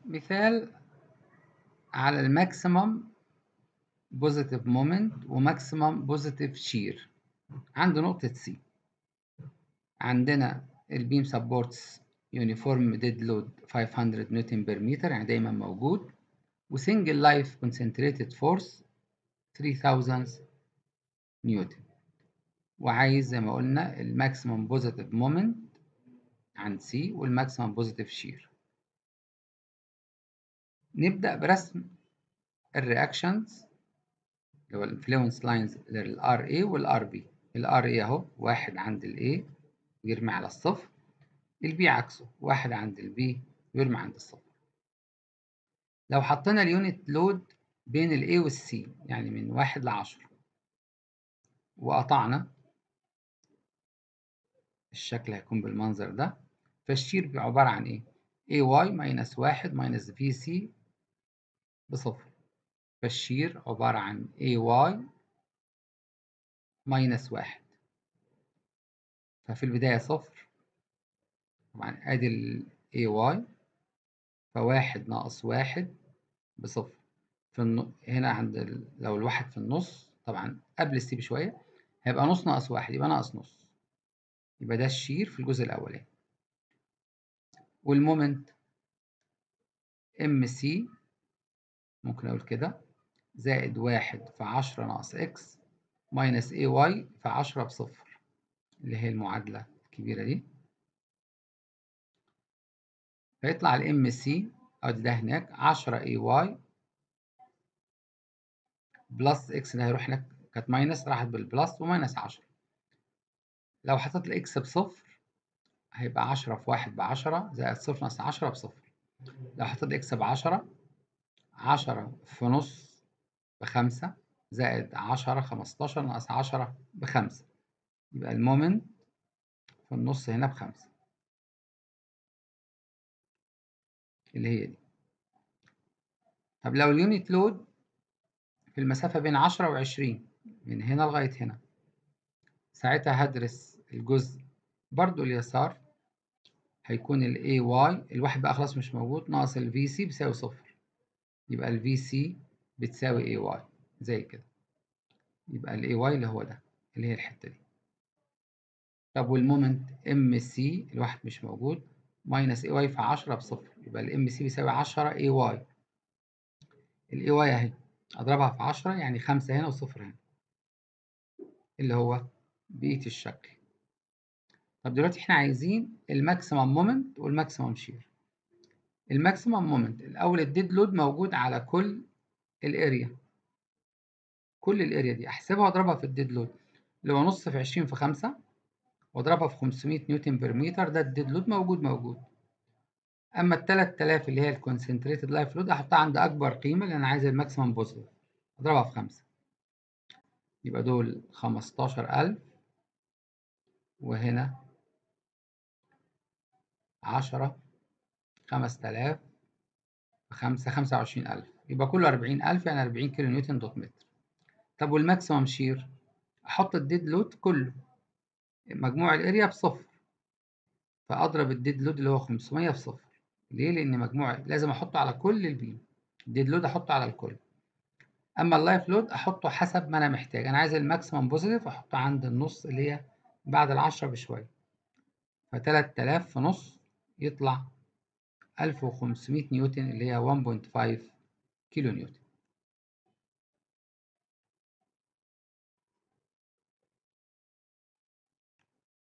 مثال على الماكسيمم بوزيتيف مومنت وماكسيمم بوزيتيف شير عند نقطة سي عندنا البيم سبورتس يونيفورم ديد لود 500 نيوتن بير متر يعني دايما موجود وسنجل لايف كونسنتريتد فورس 3000 نيوتن وعايز زي ما قلنا الماكسيمم بوزيتيف مومنت عند سي والماكسيمم بوزيتيف شير نبدأ برسم الرياكشنز اللي هو الانفلونس لاينز للار اي والار بي الار اي اهو واحد عند الاي ويرمي على الصفر البي عكسه واحد عند البي ويرمي عند الصفر لو حطينا اليونت لود بين الاي والسي يعني من واحد لعشرة وقطعنا الشكل هيكون بالمنظر ده فالشير عبارة عن ايه؟ اي واي ماينس واحد ماينس في سي بصفر فالشير عبارة عن AY ماينس واحد ففي البداية صفر طبعا ادي ال AY فواحد ناقص واحد بصفر في الن... هنا عند ال... لو الواحد في النص طبعا قبل السي بشوية هيبقى نص ناقص واحد يبقى ناقص نص يبقى ده الشير في الجزء الأولاني والمومنت ام سي ممكن أقول كده زائد واحد في عشرة ناقص إكس ماينس اي واي في عشرة بصفر اللي هي المعادلة الكبيرة دي فيطلع الام سي أدي ده هناك عشرة اي واي بلس إكس ده هيروح هناك كانت ماينس راحت بالبلس وماينس عشرة لو حطيت الإكس بصفر هيبقى عشرة في واحد بعشرة زائد صفر ناقص عشرة بصفر لو حطيت إكس بعشرة عشرة في نص بخمسة زائد عشرة خمستاشر ناقص عشرة بخمسة يبقى المومنت في النص هنا بخمسة اللي هي دي طب لو اليونت لود في المسافة بين عشرة وعشرين من هنا لغاية هنا ساعتها هدرس الجزء برضو اليسار هيكون ال AY الواحد بقى خلاص مش موجود ناقص ال VC بيساوي صفر يبقى ال VC بتساوي AY زي كده يبقى ال AY اللي هو ده اللي هي الحتة دي طب والمومنت MC الواحد مش موجود ماينس AY في عشرة بصفر يبقى ال MC بيساوي عشرة AY ال AY أهي أضربها في عشرة يعني خمسة هنا وصفر هنا اللي هو بقية الشكل طب دلوقتي احنا عايزين الماكسيمم مومنت والماكسيمم شير الماكسيمم مومنت الاول الديد لود موجود على كل الاريا كل الاريا دي احسبها واضربها في الديد لود اللي هو نص في 20 في 5 واضربها في 500 نيوتن بير متر ده الديد لود موجود موجود اما ال 3000 اللي هي الكونسنتريتد لايف لود احطها عند اكبر قيمه لان انا عايز الماكسيمم بوزيتيف اضربها في 5 يبقى دول 15000 وهنا عشرة خمس تلاف خمسة خمسة وعشرين ألف يبقى كله أربعين ألف يعني أربعين كيلو نيوتن دوت متر طب والماكسيمم شير أحط الديد لود كله مجموع الأريا بصفر فأضرب الديد لود اللي هو خمسمية في صفر ليه؟ لأن مجموع لازم أحطه على كل البيم الديد لود أحطه على الكل أما اللايف لود أحطه حسب ما أنا محتاج أنا عايز الماكسيمم بوزيتيف أحطه عند النص اللي هي بعد العشرة بشوية فتلات آلاف في نص يطلع ألف وخمسمية نيوتن اللي هي 1.5 كيلو نيوتن